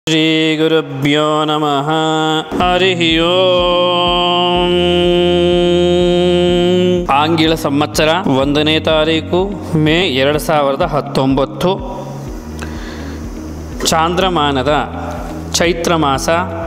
ಶ್ರೀಗುರುಭ್ಯೋ ನಮಃ ಹರಿ ಓಂ ಆಂಗ್ಲ ಸಂವತ್ಸರ ಒಂದನೇ ತಾರೀಕು ಮೇ ಎರಡು ಸಾವಿರದ ಹತ್ತೊಂಬತ್ತು ಚಾಂದ್ರಮಾನದ ಚೈತ್ರ ಮಾಸ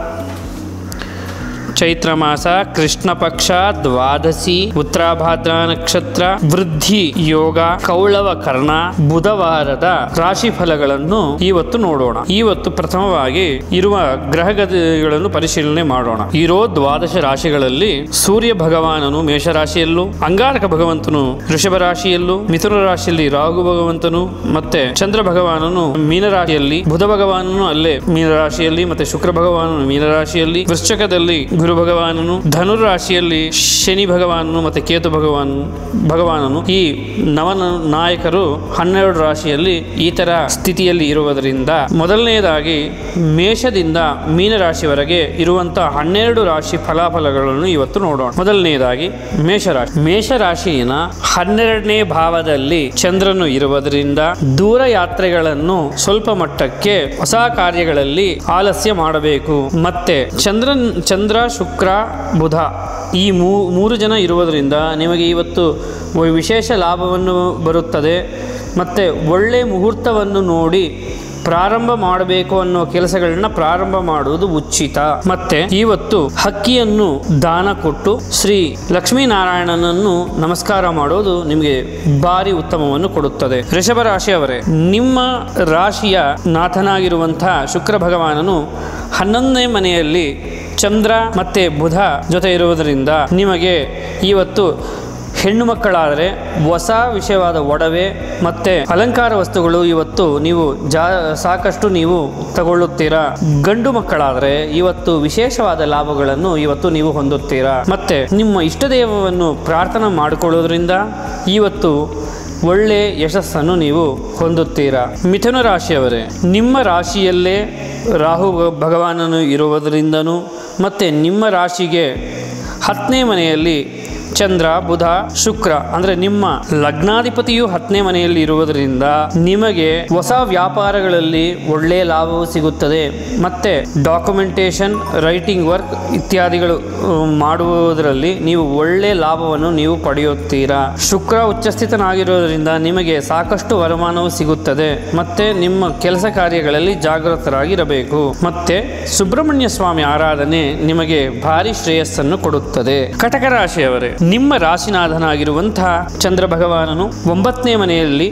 ಚೈತ್ರ ಮಾಸ ಕೃಷ್ಣ ಪಕ್ಷ ದ್ವಾದಶಿ ಉತ್ತರಾಭಾದ್ರ ನಕ್ಷತ್ರ ವೃದ್ಧಿ ಯೋಗ ಕೌಳವ ಕರ್ಣ ಬುಧವಾರದ ರಾಶಿ ಫಲಗಳನ್ನು ಇವತ್ತು ನೋಡೋಣ ಇವತ್ತು ಪ್ರಥಮವಾಗಿ ಇರುವ ಗ್ರಹಗತಿಗಳನ್ನು ಪರಿಶೀಲನೆ ಮಾಡೋಣ ಇರೋ ದ್ವಾದಶ ರಾಶಿಗಳಲ್ಲಿ ಸೂರ್ಯ ಭಗವಾನನು ಮೇಷರಾಶಿಯಲ್ಲೂ ಅಂಗಾರಕ ಭಗವಂತನು ವೃಷಭ ರಾಶಿಯಲ್ಲೂ ಮಿಥುನ ರಾಶಿಯಲ್ಲಿ ರಾಹು ಭಗವಂತನು ಮತ್ತೆ ಚಂದ್ರ ಭಗವಾನನು ಮೀನರಾಶಿಯಲ್ಲಿ ಬುಧ ಭಗವಾನನು ಅಲ್ಲೇ ಮೀನರಾಶಿಯಲ್ಲಿ ಮತ್ತೆ ಶುಕ್ರ ಭಗವಾನನು ಮೀನರಾಶಿಯಲ್ಲಿ ವೃಶ್ಚಕದಲ್ಲಿ ಗುರು ಭಗವಾನನು ಧನುರ್ ರಾಶಿಯಲ್ಲಿ ಶನಿ ಭಗವಾನನು ಮತ್ತೆ ಕೇತು ಭಗವಾನ್ ಭಗವಾನನು ಈ ನವನ ನಾಯಕರು ಹನ್ನೆರಡು ರಾಶಿಯಲ್ಲಿ ಈ ತರ ಸ್ಥಿತಿಯಲ್ಲಿ ಇರುವುದರಿಂದ ಮೊದಲನೆಯದಾಗಿ ಮೇಷದಿಂದ ಮೀನರಾಶಿವರೆಗೆ ಇರುವಂತಹ ಹನ್ನೆರಡು ರಾಶಿ ಫಲಾಫಲಗಳನ್ನು ಇವತ್ತು ನೋಡೋಣ ಮೊದಲನೆಯದಾಗಿ ಮೇಷರಾಶಿ ಮೇಷರಾಶಿಯ ಹನ್ನೆರಡನೇ ಭಾವದಲ್ಲಿ ಚಂದ್ರನು ಇರುವುದರಿಂದ ದೂರ ಯಾತ್ರೆಗಳನ್ನು ಸ್ವಲ್ಪ ಮಟ್ಟಕ್ಕೆ ಹೊಸ ಕಾರ್ಯಗಳಲ್ಲಿ ಆಲಸ್ಯ ಮಾಡಬೇಕು ಮತ್ತೆ ಚಂದ್ರನ್ ಚಂದ್ರ ಶುಕ್ರ ಬುಧ ಈ ಮೂ ಮೂರು ಜನ ಇರುವುದರಿಂದ ನಿಮಗೆ ಇವತ್ತು ವಿಶೇಷ ಲಾಭವನ್ನು ಬರುತ್ತದೆ ಮತ್ತು ಒಳ್ಳೆ ಮುಹೂರ್ತವನ್ನು ನೋಡಿ ಪ್ರಾರಂಭ ಮಾಡಬೇಕು ಅನ್ನೋ ಕೆಲಸಗಳನ್ನ ಪ್ರಾರಂಭ ಮಾಡುವುದು ಉಚಿತ ಮತ್ತೆ ಇವತ್ತು ಹಕ್ಕಿಯನ್ನು ದಾನ ಕೊಟ್ಟು ಶ್ರೀ ಲಕ್ಷ್ಮೀನಾರಾಯಣನನ್ನು ನಮಸ್ಕಾರ ಮಾಡೋದು ನಿಮಗೆ ಭಾರಿ ಉತ್ತಮವನ್ನು ಕೊಡುತ್ತದೆ ಋಷಭ ರಾಶಿಯವರೇ ನಿಮ್ಮ ರಾಶಿಯ ನಾಥನಾಗಿರುವಂತಹ ಶುಕ್ರ ಭಗವಾನನು ಹನ್ನೊಂದನೇ ಮನೆಯಲ್ಲಿ ಚಂದ್ರ ಮತ್ತೆ ಬುಧ ಜೊತೆ ಇರುವುದರಿಂದ ನಿಮಗೆ ಇವತ್ತು ಹೆಣ್ಣು ಮಕ್ಕಳಾದರೆ ಹೊಸ ವಿಷಯವಾದ ಒಡವೆ ಮತ್ತು ಅಲಂಕಾರ ವಸ್ತುಗಳು ಇವತ್ತು ನೀವು ಜಾ ಸಾಕಷ್ಟು ನೀವು ತಗೊಳ್ಳುತ್ತೀರಾ ಗಂಡು ಮಕ್ಕಳಾದರೆ ಇವತ್ತು ವಿಶೇಷವಾದ ಲಾಭಗಳನ್ನು ಇವತ್ತು ನೀವು ಹೊಂದುತ್ತೀರಾ ಮತ್ತೆ ನಿಮ್ಮ ಇಷ್ಟ ದೇವವನ್ನು ಪ್ರಾರ್ಥನೆ ಮಾಡಿಕೊಳ್ಳೋದ್ರಿಂದ ಇವತ್ತು ಒಳ್ಳೆ ಯಶಸ್ಸನ್ನು ನೀವು ಹೊಂದುತ್ತೀರಾ ಮಿಥುನ ರಾಶಿಯವರೇ ನಿಮ್ಮ ರಾಶಿಯಲ್ಲೇ ರಾಹು ಭಗವಾನನು ಇರುವುದರಿಂದನೂ ಮತ್ತು ನಿಮ್ಮ ರಾಶಿಗೆ ಹತ್ತನೇ ಮನೆಯಲ್ಲಿ ಚಂದ್ರ ಬುಧ ಶುಕ್ರ ಅಂದರೆ ನಿಮ್ಮ ಲಗ್ನಾಧಿಪತಿಯು ಹತ್ತನೇ ಮನೆಯಲ್ಲಿ ಇರುವುದರಿಂದ ನಿಮಗೆ ಹೊಸ ವ್ಯಾಪಾರಗಳಲ್ಲಿ ಒಳ್ಳೆಯ ಲಾಭವು ಸಿಗುತ್ತದೆ ಮತ್ತೆ ಡಾಕ್ಯುಮೆಂಟೇಶನ್ ರೈಟಿಂಗ್ ವರ್ಕ್ ಇತ್ಯಾದಿಗಳು ಅಹ್, ಮಾಡುವುದರಲ್ಲಿ ನೀವು ಒಳ್ಳೆಯ ಲಾಭವನ್ನು ನೀವು ಪಡೆಯುತ್ತೀರಾ ಶುಕ್ರ ಉಚ್ಚಸ್ಥಿತನಾಗಿರುವುದರಿಂದ ನಿಮಗೆ ಸಾಕಷ್ಟು ವರಮಾನವು ಸಿಗುತ್ತದೆ ಮತ್ತೆ ನಿಮ್ಮ ಕೆಲಸ ಕಾರ್ಯಗಳಲ್ಲಿ ಜಾಗೃತರಾಗಿರಬೇಕು ಮತ್ತೆ ಸುಬ್ರಹ್ಮಣ್ಯ ಸ್ವಾಮಿ ಆರಾಧನೆ ನಿಮಗೆ ಭಾರಿ ಶ್ರೇಯಸ್ಸನ್ನು ಕೊಡುತ್ತದೆ ಕಟಕ ರಾಶಿಯವರೇ ನಿಮ್ಮ ರಾಶಿನಾಥನಾಗಿರುವಂತಹ ಚಂದ್ರ ಭಗವಾನನು ಒಂಬತ್ತನೇ ಮನೆಯಲ್ಲಿ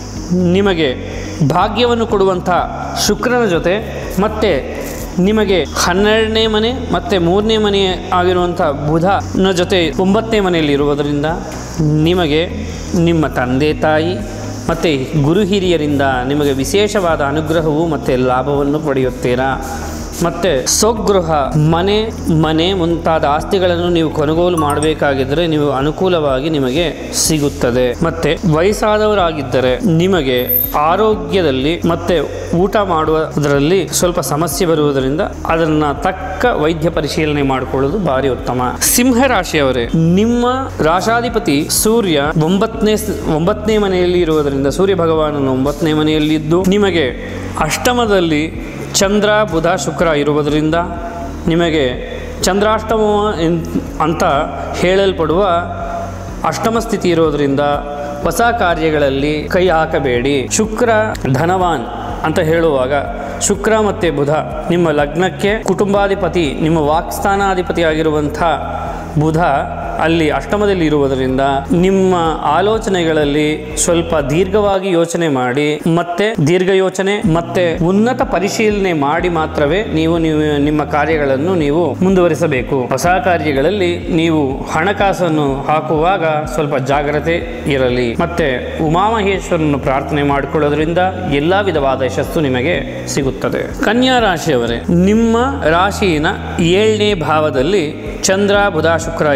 ನಿಮಗೆ ಭಾಗ್ಯವನ್ನು ಕೊಡುವಂತಹ ಶುಕ್ರನ ಜೊತೆ ಮತ್ತೆ ನಿಮಗೆ ಹನ್ನೆರಡನೇ ಮನೆ ಮತ್ತು ಮೂರನೇ ಮನೆ ಆಗಿರುವಂಥ ಬುಧನ ಜೊತೆ ಒಂಬತ್ತನೇ ಮನೆಯಲ್ಲಿ ಇರುವುದರಿಂದ ನಿಮಗೆ ನಿಮ್ಮ ತಂದೆ ತಾಯಿ ಮತ್ತು ಗುರು ಹಿರಿಯರಿಂದ ನಿಮಗೆ ವಿಶೇಷವಾದ ಅನುಗ್ರಹವು ಮತ್ತು ಲಾಭವನ್ನು ಪಡೆಯುತ್ತೀರಾ ಮತ್ತು ಸ್ವಗೃಹ ಮನೆ ಮನೆ ಮುಂತಾದ ಆಸ್ತಿಗಳನ್ನು ನೀವು ಕೊನುಗೋಲು ಮಾಡಬೇಕಾಗಿದ್ದರೆ ನೀವು ಅನುಕೂಲವಾಗಿ ನಿಮಗೆ ಸಿಗುತ್ತದೆ ಮತ್ತೆ ವಯಸ್ಸಾದವರಾಗಿದ್ದರೆ ನಿಮಗೆ ಆರೋಗ್ಯದಲ್ಲಿ ಮತ್ತೆ ಊಟ ಮಾಡುವುದರಲ್ಲಿ ಸ್ವಲ್ಪ ಸಮಸ್ಯೆ ಬರುವುದರಿಂದ ಅದನ್ನು ತಕ್ಕ ವೈದ್ಯ ಪರಿಶೀಲನೆ ಮಾಡಿಕೊಳ್ಳುವುದು ಭಾರಿ ಉತ್ತಮ ಸಿಂಹ ರಾಶಿಯವರೇ ನಿಮ್ಮ ರಾಶಾಧಿಪತಿ ಸೂರ್ಯ ಒಂಬತ್ತನೇ ಒಂಬತ್ತನೇ ಮನೆಯಲ್ಲಿ ಇರುವುದರಿಂದ ಸೂರ್ಯ ಭಗವಾನನು ಒಂಬತ್ತನೇ ಮನೆಯಲ್ಲಿದ್ದು ನಿಮಗೆ ಅಷ್ಟಮದಲ್ಲಿ ಚಂದ್ರ ಬುಧ ಶುಕ್ರ ಇರುವುದರಿಂದ ನಿಮಗೆ ಚಂದ್ರಾಷ್ಟಮ ಎನ್- ಅಂತ ಹೇಳಲ್ಪಡುವ ಅಷ್ಟಮ ಸ್ಥಿತಿ ಇರೋದರಿಂದ ಹೊಸ ಕಾರ್ಯಗಳಲ್ಲಿ ಕೈ ಹಾಕಬೇಡಿ ಶುಕ್ರ ಧನವಾನ್ ಅಂತ ಹೇಳುವಾಗ ಶುಕ್ರ ಮತ್ತು ಬುಧ ನಿಮ್ಮ ಲಗ್ನಕ್ಕೆ ಕುಟುಂಬಾಧಿಪತಿ ನಿಮ್ಮ ವಾಕ್ಸ್ಥಾನಾಧಿಪತಿ ಆಗಿರುವಂಥ ಬುಧ ಅಲ್ಲಿ ಅಷ್ಟಮದಲ್ಲಿ ಇರುವುದರಿಂದ ನಿಮ್ಮ ಆಲೋಚನೆಗಳಲ್ಲಿ ಸ್ವಲ್ಪ ದೀರ್ಘವಾಗಿ ಯೋಚನೆ ಮಾಡಿ ಮತ್ತೆ ದೀರ್ಘ ಯೋಚನೆ ಮತ್ತೆ ಉನ್ನತ ಪರಿಶೀಲನೆ ಮಾಡಿ ಮಾತ್ರವೇ ನೀವು ನೀವು ನಿಮ್ಮ ಕಾರ್ಯಗಳನ್ನು ನೀವು ಮುಂದುವರಿಸಬೇಕು ಹೊಸ ಕಾರ್ಯಗಳಲ್ಲಿ ನೀವು ಹಣಕಾಸನ್ನು ಹಾಕುವಾಗ ಸ್ವಲ್ಪ ಜಾಗ್ರತೆ ಇರಲಿ ಮತ್ತೆ ಉಮಾಮಹೇಶ್ವರನ್ನು ಪ್ರಾರ್ಥನೆ ಮಾಡಿಕೊಳ್ಳೋದ್ರಿಂದ ಎಲ್ಲಾ ವಿಧವಾದ ಯಶಸ್ಸು ನಿಮಗೆ ಸಿಗುತ್ತದೆ ಕನ್ಯಾ ರಾಶಿಯವರೇ ನಿಮ್ಮ ರಾಶಿಯಿನ ಏಳನೇ ಭಾವದಲ್ಲಿ ಚಂದ್ರ ಬುಧ ಶುಕ್ರ ಇರುವುದರಿಂದ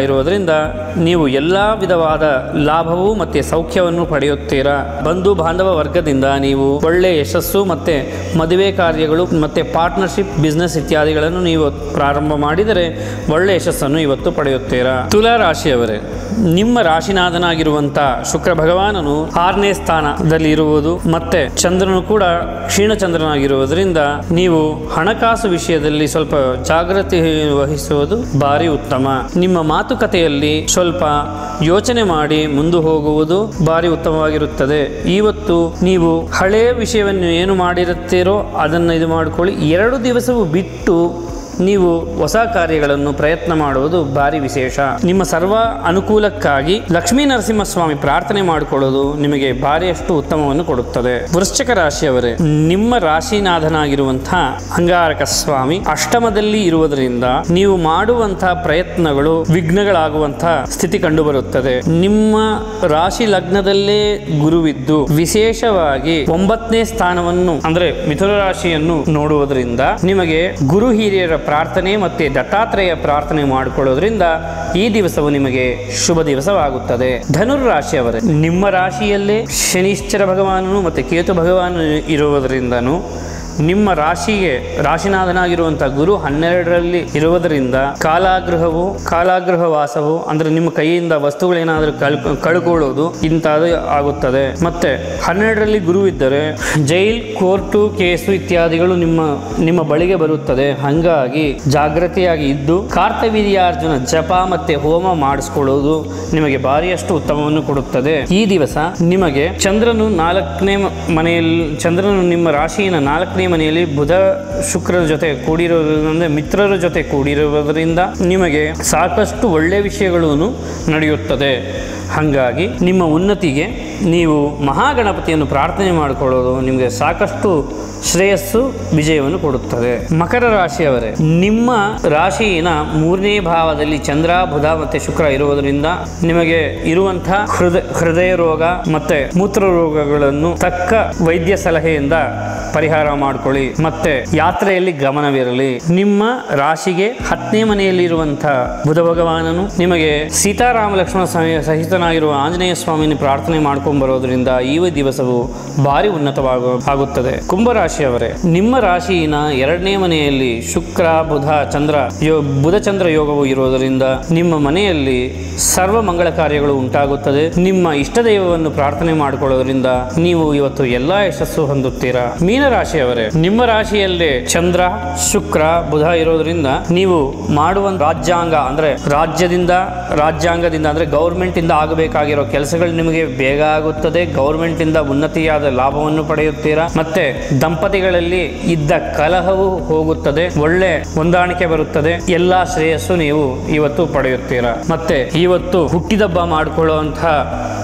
ಇದರಿಂದ ನೀವು ಎಲ್ಲ ವಿಧವಾದ ಲಾಭವೂ ಮತ್ತೆ ಸೌಖ್ಯವನ್ನು ಪಡೆಯುತ್ತೀರಾ ಬಂಧು ಬಾಂಧವ ವರ್ಗದಿಂದ ನೀವು ಒಳ್ಳೆ ಯಶಸ್ಸು ಮತ್ತೆ ಮದುವೆ ಕಾರ್ಯಗಳು ಮತ್ತೆ ಪಾರ್ಟ್ನರ್ಶಿಪ್ ಬಿಸ್ನೆಸ್ ಇತ್ಯಾದಿಗಳನ್ನು ನೀವು ಪ್ರಾರಂಭ ಮಾಡಿದರೆ ಒಳ್ಳೆ ಯಶಸ್ಸನ್ನು ಇವತ್ತು ಪಡೆಯುತ್ತೀರಾ ತುಲಾ ರಾಶಿಯವರೇ ನಿಮ್ಮ ರಾಶಿನಾಥನಾಗಿರುವಂಥ ಶುಕ್ರ ಭಗವಾನನು ಆರನೇ ಸ್ಥಾನದಲ್ಲಿ ಇರುವುದು ಮತ್ತೆ ಚಂದ್ರನು ಕೂಡ ಕ್ಷೀಣಚಂದ್ರನಾಗಿರುವುದರಿಂದ ನೀವು ಹಣಕಾಸು ವಿಷಯದಲ್ಲಿ ಸ್ವಲ್ಪ ಜಾಗೃತಿ ವಹಿಸುವುದು ಭಾರಿ ಉತ್ತಮ ನಿಮ್ಮ ಮಾತುಕತೆಯಲ್ಲಿ ಸ್ವಲ್ಪ ಯೋಚನೆ ಮಾಡಿ ಮುಂದೆ ಹೋಗುವುದು ಭಾರಿ ಉತ್ತಮವಾಗಿರುತ್ತದೆ ಇವತ್ತು ನೀವು ಹಳೆಯ ವಿಷಯವನ್ನು ಏನು ಮಾಡಿರುತ್ತೀರೋ ಅದನ್ನು ಇದು ಮಾಡಿಕೊಳ್ಳಿ ಎರಡು ದಿವಸವು ಬಿಟ್ಟು ನೀವು ಹೊಸ ಕಾರ್ಯಗಳನ್ನು ಪ್ರಯತ್ನ ಮಾಡುವುದು ಭಾರಿ ವಿಶೇಷ ನಿಮ್ಮ ಸರ್ವ ಅನುಕೂಲಕ್ಕಾಗಿ ಲಕ್ಷ್ಮೀ ನರಸಿಂಹಸ್ವಾಮಿ ಪ್ರಾರ್ಥನೆ ಮಾಡಿಕೊಳ್ಳೋದು ನಿಮಗೆ ಭಾರಿಯಷ್ಟು ಉತ್ತಮವನ್ನು ಕೊಡುತ್ತದೆ ವೃಶ್ಚಿಕ ರಾಶಿಯವರೇ ನಿಮ್ಮ ರಾಶಿನಾಥನಾಗಿರುವಂತಹ ಅಂಗಾರಕ ಸ್ವಾಮಿ ಅಷ್ಟಮದಲ್ಲಿ ಇರುವುದರಿಂದ ನೀವು ಮಾಡುವಂತಹ ಪ್ರಯತ್ನಗಳು ವಿಘ್ನಗಳಾಗುವಂತಹ ಸ್ಥಿತಿ ಕಂಡುಬರುತ್ತದೆ ನಿಮ್ಮ ರಾಶಿ ಲಗ್ನದಲ್ಲೇ ಗುರುವಿದ್ದು ವಿಶೇಷವಾಗಿ ಒಂಬತ್ತನೇ ಸ್ಥಾನವನ್ನು ಅಂದ್ರೆ ಮಿಥುನ ರಾಶಿಯನ್ನು ನೋಡುವುದರಿಂದ ನಿಮಗೆ ಗುರು ಹಿರಿಯರ ಪ್ರಾರ್ಥನೆ ಮತ್ತೆ ದತ್ತಾತ್ರೇಯ ಪ್ರಾರ್ಥನೆ ಮಾಡಿಕೊಳ್ಳೋದ್ರಿಂದ ಈ ದಿವಸವು ನಿಮಗೆ ಶುಭ ದಿವಸವಾಗುತ್ತದೆ ಧನುರ್ ರಾಶಿಯವರೇ ನಿಮ್ಮ ರಾಶಿಯಲ್ಲೇ ಶನಿಶ್ಚರ ಭಗವಾನನು ಮತ್ತೆ ಕೇತು ಭಗವಾನ ಇರುವುದರಿಂದನೂ ನಿಮ್ಮ ರಾಶಿಗೆ ರಾಶಿನಾಥನಾಗಿರುವಂಥ ಗುರು ಹನ್ನೆರಡರಲ್ಲಿ ಇರುವುದರಿಂದ ಕಾಲಾಗೃಹವು ಕಾಲಾಗೃಹ ವಾಸವು ಅಂದ್ರೆ ನಿಮ್ಮ ಕೈಯಿಂದ ವಸ್ತುಗಳೇನಾದರೂ ಕಳ್ ಕಳ್ಕೊಳ್ಳೋದು ಇಂಥದ್ದು ಆಗುತ್ತದೆ ಮತ್ತೆ ಹನ್ನೆರಡರಲ್ಲಿ ಗುರು ಇದ್ದರೆ ಜೈಲ್ ಕೋರ್ಟು ಕೇಸು ಇತ್ಯಾದಿಗಳು ನಿಮ್ಮ ನಿಮ್ಮ ಬಳಿಗೆ ಬರುತ್ತದೆ ಹಂಗಾಗಿ ಜಾಗೃತಿಯಾಗಿ ಇದ್ದು ಕಾರ್ತವೀರ್ಯಾರ್ಜುನ ಜಪ ಮತ್ತೆ ಹೋಮ ಮಾಡಿಸ್ಕೊಳ್ಳೋದು ನಿಮಗೆ ಭಾರಿಯಷ್ಟು ಉತ್ತಮವನ್ನು ಕೊಡುತ್ತದೆ ಈ ದಿವಸ ನಿಮಗೆ ಚಂದ್ರನು ನಾಲ್ಕನೇ ಮ- ಮನೆಯಲ್ಲಿ ಚಂದ್ರನು ನಿಮ್ಮ ರಾಶಿಯ ನಾಲ್ಕನೇ ಮನೆಯಲ್ಲಿ ಬುಧ ಶುಕ್ರರ ಜೊತೆ ಕೂಡಿರುವುದರಿಂದ ಮಿತ್ರರ ಜೊತೆ ಕೂಡಿರುವುದರಿಂದ ನಿಮಗೆ ಸಾಕಷ್ಟು ಒಳ್ಳೆಯ ವಿಷಯಗಳು ನಡೆಯುತ್ತದೆ ಹಾಗಾಗಿ ನಿಮ್ಮ ಉನ್ನತಿಗೆ ನೀವು ಮಹಾಗಣಪತಿಯನ್ನು ಪ್ರಾರ್ಥನೆ ಮಾಡಿಕೊಳ್ಳೋದು ನಿಮಗೆ ಸಾಕಷ್ಟು ಶ್ರೇಯಸ್ಸು ವಿಜಯವನ್ನು ಕೊಡುತ್ತದೆ ಮಕರ ರಾಶಿಯವರೇ ನಿಮ್ಮ ರಾಶಿಯಿನ ಮೂರನೇ ಭಾವದಲ್ಲಿ ಚಂದ್ರ ಬುಧ ಮತ್ತೆ ಶುಕ್ರ ಇರುವುದರಿಂದ ನಿಮಗೆ ಇರುವಂತಹ ಹೃದಯ ಹೃದಯ ರೋಗ ಮತ್ತೆ ಮೂತ್ರ ರೋಗಗಳನ್ನು ತಕ್ಕ ವೈದ್ಯ ಸಲಹೆಯಿಂದ ಪರಿಹಾರ ಮಾಡಿಕೊಳ್ಳಿ ಮತ್ತೆ ಯಾತ್ರೆಯಲ್ಲಿ ಗಮನವಿರಲಿ ನಿಮ್ಮ ರಾಶಿಗೆ ಹತ್ತನೇ ಮನೆಯಲ್ಲಿ ಇರುವಂತಹ ಬುಧ ಭಗವಾನನು ನಿಮಗೆ ಸೀತಾರಾಮ ಲಕ್ಷ್ಮಣ ಸಹ- ಸಹಿತನಾಗಿರುವ ಆಂಜನೇಯ ಸ್ವಾಮಿನ ಪ್ರಾರ್ಥನೆ ಮಾಡ್ಕೊಂಡ್ ಬರೋದ್ರಿಂದ ಈ ದಿವಸವು ಭಾರಿ ಉನ್ನತವಾಗ ಆಗುತ್ತದೆ ಕುಂಭರಾಶಿಯವರೇ ನಿಮ್ಮ ರಾಶಿಯಿನ ಎರಡನೇ ಮನೆಯಲ್ಲಿ ಶುಕ್ರ ಬುಧ ಚಂದ್ರ ಯೋ ಬುಧ ಚಂದ್ರ ಯೋಗವು ಇರುವುದರಿಂದ ನಿಮ್ಮ ಮನೆಯಲ್ಲಿ ಸರ್ವ ಮಂಗಳ ಕಾರ್ಯಗಳು ಉಂಟಾಗುತ್ತದೆ ನಿಮ್ಮ ಇಷ್ಟ ದೈವವನ್ನು ಪ್ರಾರ್ಥನೆ ಮಾಡಿಕೊಳ್ಳೋದ್ರಿಂದ ನೀವು ಇವತ್ತು ಎಲ್ಲಾ ಯಶಸ್ಸು ಹೊಂದುತ್ತೀರಾ ಮೀನರಾಶಿಯವರೇ ನಿಮ್ಮ ರಾಶಿಯಲ್ಲೇ ಚಂದ್ರ ಶುಕ್ರ ಬುಧ ಇರೋದ್ರಿಂದ ನೀವು ಮಾಡುವ ರಾಜ್ಯಾಂಗ ಅಂದ್ರೆ ರಾಜ್ಯದಿಂದ ರಾಜ್ಯಾಂಗದಿಂದ ಅಂದ್ರೆ ಗೌರ್ಮೆಂಟ್ ಇಂದ ಆಗಬೇಕಾಗಿರೋ ಕೆಲಸಗಳು ನಿಮಗೆ ಬೇಗ ಆಗುತ್ತದೆ ಗೌರ್ಮೆಂಟ್ ಇಂದ ಉನ್ನತಿಯಾದ ಲಾಭವನ್ನು ಪಡೆಯುತ್ತೀರಾ ಮತ್ತೆ ದಂಪತಿಗಳಲ್ಲಿ ಇದ್ದ ಕಲಹವು ಹೋಗುತ್ತದೆ ಒಳ್ಳೆ ಹೊಂದಾಣಿಕೆ ಬರುತ್ತದೆ ಎಲ್ಲಾ ಶ್ರೇಯಸ್ಸು ನೀವು ಇವತ್ತು ಪಡೆಯುತ್ತೀರಾ ಮತ್ತೆ ಇವತ್ತು ಹುಟ್ಟಿದಬ್ಬ ಮಾಡಿಕೊಳ್ಳುವಂತಹ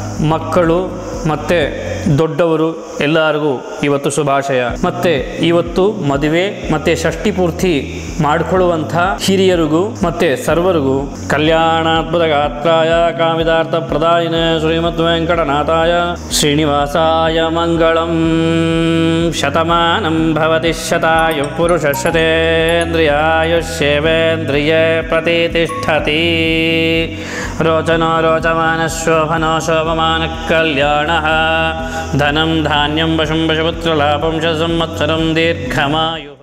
ಮಕ್ಕಳು ಮತ್ತೆ ದೊಡ್ಡವರು ಎಲ್ಲರಿಗೂ ಇವತ್ತು ಶುಭಾಶಯ ಮತ್ತೆ ಇವತ್ತು ಮದುವೆ ಮತ್ತೆ ಷಷ್ಠಿ ಪೂರ್ತಿ ಮಾಡಿಕೊಳ್ಳುವಂಥ ಹಿರಿಯರಿಗೂ ಮತ್ತೆ ಸರ್ವರಿಗೂ ಕಲ್ಯಾಣಾದ್ಭುತ ಗಾತ್ರಾಯ ಕಾಮಿದಾರ್ಥ ಪ್ರದಾಯಿನ ಶ್ರೀಮದ್ ವೆಂಕಟನಾಥಾಯ ಶ್ರೀನಿವಾಸಾಯ ಮಂಗಳಂ ಶತಮಾನಂ ಭವತಿ ಶತಾಯು ಪುರುಷ ಶತೇಂದ್ರಿಯಾಯುಷ್ಯೇವೇಂದ್ರಿಯ ಪ್ರತಿಷ್ಠತಿ ರೋಚನೋ ರೋಚಮಾನ ಶೋಭನೋ ಶೋಭಮಾನ ಕಲ್ಯಾಣ ಧನಂ ಧಾನ್ಯಂ ವಶಂ ವಶಪುತ್ರಲಾಭಂ ಶ ಸಂವತ್ಸರಂ ದೀರ್ಘಮಾಯು